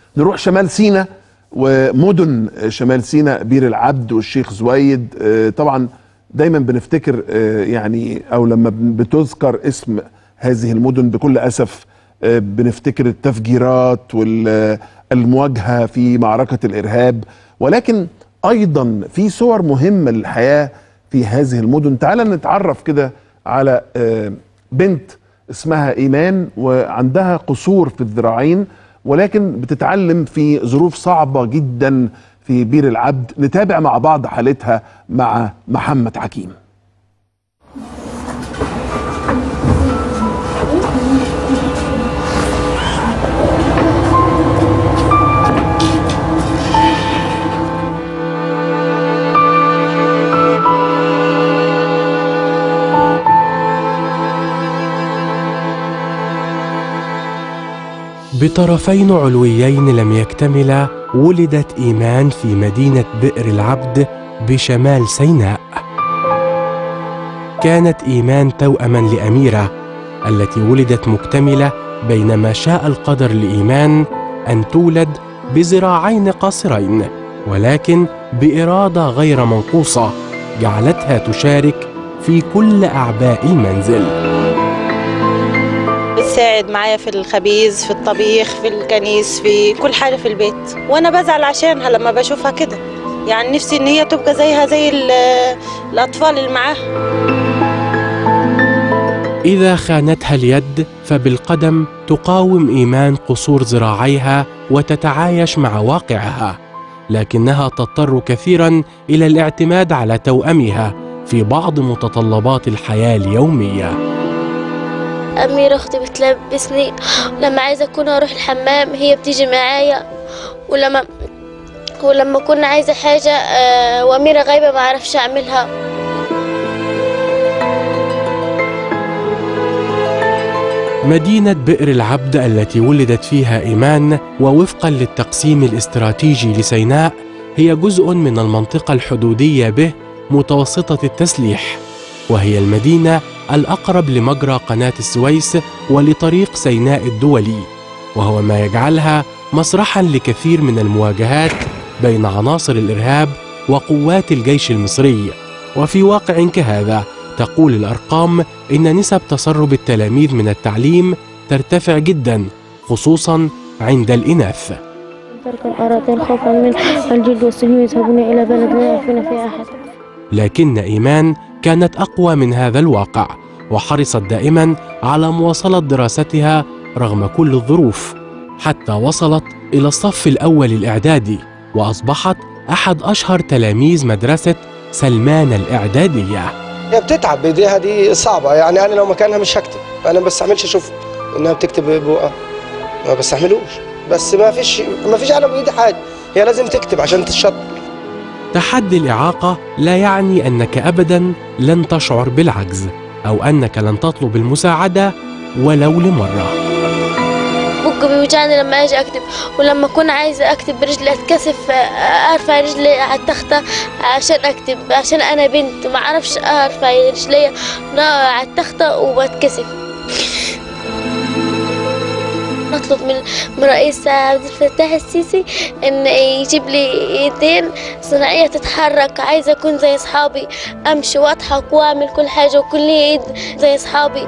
نروح شمال سينا ومدن شمال سينا بير العبد والشيخ زويد آه، طبعا دايما بنفتكر آه، يعني او لما بن- بتذكر اسم هذه المدن بكل اسف آه، بنفتكر التفجيرات والمواجهه في معركه الارهاب ولكن ايضا في صور مهمه للحياه في هذه المدن تعال نتعرف كده على آه، بنت اسمها ايمان وعندها قصور في الذراعين ولكن بتتعلم في ظروف صعبه جدا في بير العبد نتابع مع بعض حالتها مع محمد حكيم بطرفين علويين لم يكتملا ولدت ايمان في مدينه بئر العبد بشمال سيناء كانت ايمان توأما لاميره التي ولدت مكتمله بينما شاء القدر لايمان ان تولد بذراعين قاصرين ولكن باراده غير منقوصه جعلتها تشارك في كل اعباء المنزل بتساعد معايا في الخبيز في الطبيخ في الكنيس في كل حاجة في البيت وأنا بزعل عشانها لما بشوفها كده يعني نفسي إن هي تبقى زيها زي ال- الأطفال اللي معاها إذا خانتها اليد فبالقدم تقاوم إيمان قصور ذراعيها وتتعايش مع واقعها، لكنها تضطر كثيرا إلى الاعتماد على توأمها في بعض متطلبات الحياة اليومية. أميرة أختي بتلبسني لما عايزة أكون أروح الحمام هي بتيجي معايا ولما ولما أكون عايزة حاجة آه، وأميرة غايبة ما أعرفش أعملها مدينة بئر العبد التي ولدت فيها إيمان ووفقا للتقسيم الاستراتيجي لسيناء هي جزء من المنطقة الحدودية به متوسطة التسليح وهي المدينة الأقرب لمجرى قناة السويس ولطريق سيناء الدولي وهو ما يجعلها مسرحا لكثير من المواجهات بين عناصر الإرهاب وقوات الجيش المصري وفي واقع كهذا تقول الأرقام إن نسب تسرب التلاميذ من التعليم ترتفع جدا خصوصا عند الإناث ترك الأراضي خوفا من الجلد والسهم يذهبون إلى بلد لا يعرفون فيه أحد لكن إيمان كانت أقوى من هذا الواقع وحرصت دائما على مواصلة دراستها رغم كل الظروف حتى وصلت إلى الصف الأول الإعدادي وأصبحت أحد أشهر تلاميذ مدرسة سلمان الإعدادية هي بتتعب بايديها دي صعبه يعني انا لو مكانها مش هكتب انا ما بستحملش اشوف انها بتكتب ببقها ما بستحملوش بس ما فيش ما فيش انا بايدي حاجه هي لازم تكتب عشان تتشطر تحدي الإعاقة لا يعني أنك أبدا لن تشعر بالعجز أو أنك لن تطلب المساعدة ولو لمرة بقى بيوجعني لما اجي اكتب ولما اكون عايزه اكتب برجلي اتكسف آه، ارفع رجلي على التخته عشان اكتب عشان انا بنت ما اعرفش ارفع رجلي على التخته وبتكسف نطلب من من رئيس عبد الفتاح السيسي ان يجيب لي ايدين صناعيه تتحرك عايزه اكون زي اصحابي امشي واضحك واعمل كل حاجه وكل ايد زي اصحابي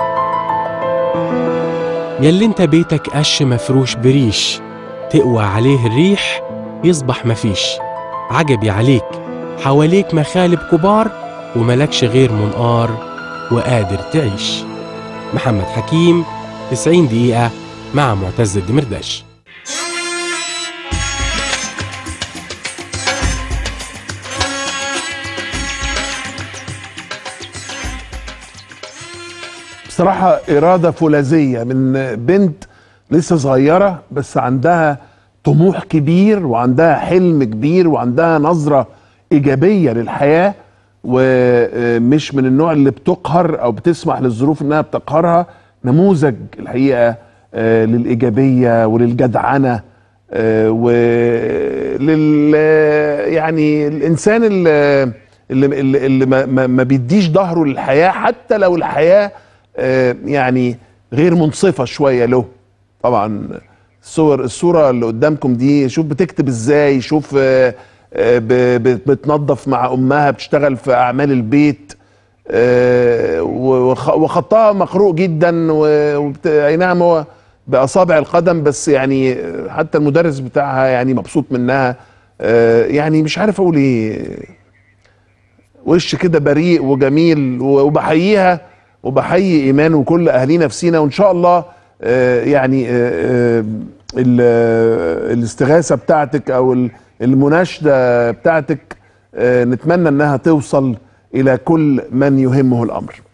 يلي انت بيتك قش مفروش بريش تقوى عليه الريح يصبح مفيش عجبي عليك حواليك مخالب كبار وملكش غير منقار وقادر تعيش محمد حكيم 90 دقيقة مع معتز الدمرداش بصراحة إرادة فولاذية من بنت لسه صغيرة بس عندها طموح كبير وعندها حلم كبير وعندها نظرة إيجابية للحياة ومش من النوع اللي بتقهر أو بتسمح للظروف إنها بتقهرها نموذج الحقيقة آه، للإيجابية وللجدعنة آه، ولل يعني الإنسان اللي اللي, اللي, اللي ما, ما, ما بيديش ظهره للحياة حتى لو الحياة آه، يعني غير منصفة شوية له طبعا الصور الصوره اللي قدامكم دي شوف بتكتب ازاي شوف آه، آه، ب- ب- بتنظف مع امها بتشتغل في اعمال البيت آه، وخ- وخطها مقروء جدا و- وبت- اي نعم هو باصابع القدم بس يعني آه، حتى المدرس بتاعها يعني مبسوط منها آه، يعني مش عارف اقول ايه وش كده بريء وجميل و- وبحييها وبحيي ايمان وكل اهالينا في سينا وان شاء الله آه، يعني آه، آه، ال- آه، الاستغاثه بتاعتك او ال- المناشده بتاعتك آه، نتمنى انها توصل الى كل من يهمه الامر